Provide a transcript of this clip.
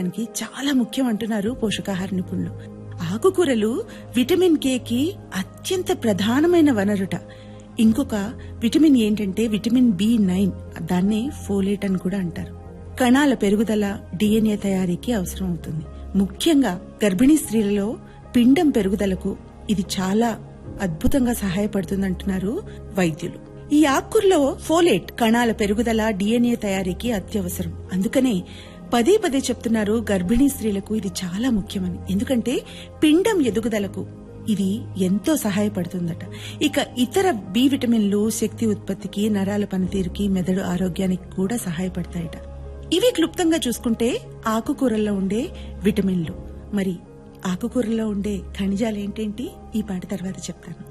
పెరగడానికి చాలా ముఖ్యం అంటున్నారు పోషకాహార నిపుణులు ఆకుకూరలు విటమిన్ కే కి అత్యంత ప్రధానమైన వనరుట ఇంకొక విటమిన్ ఏంటంటే విటమిన్ బి నైన్ దాన్నే ఫోలేట్ అని కూడా అంటారు కణాల పెరుగుదల డిఎన్ఏ తయారీకి అవసరం అవుతుంది ముఖ్యంగా గర్భిణీ స్త్రీలలో పిండం పెరుగుదలకు ఇది చాలా అద్భుతంగా సహాయపడుతుందంటున్నారు వైద్యులు ఈ ఆకుకూరలో ఫోలేట్ కణాల పెరుగుదల డిఎన్ఏ తయారీకి అత్యవసరం అందుకనే పదే పదే చెప్తున్నారు గర్భిణీ స్త్రీలకు ఇది చాలా ముఖ్యమని ఎందుకంటే పిండం ఎదుగుదలకు ఇది ఎంతో సహాయపడుతుందట ఇక ఇతర బి విటమిన్లు శక్తి ఉత్పత్తికి నరాల పనితీరుకి మెదడు ఆరోగ్యానికి కూడా సహాయపడతాయట ఇవి క్లుప్తంగా చూసుకుంటే ఆకుకూరల్లో ఉండే విటమిన్లు మరి ఆకుకూరల్లో ఉండే ఖనిజాలు ఏంటేంటి ఈ పాట తర్వాత చెప్తాను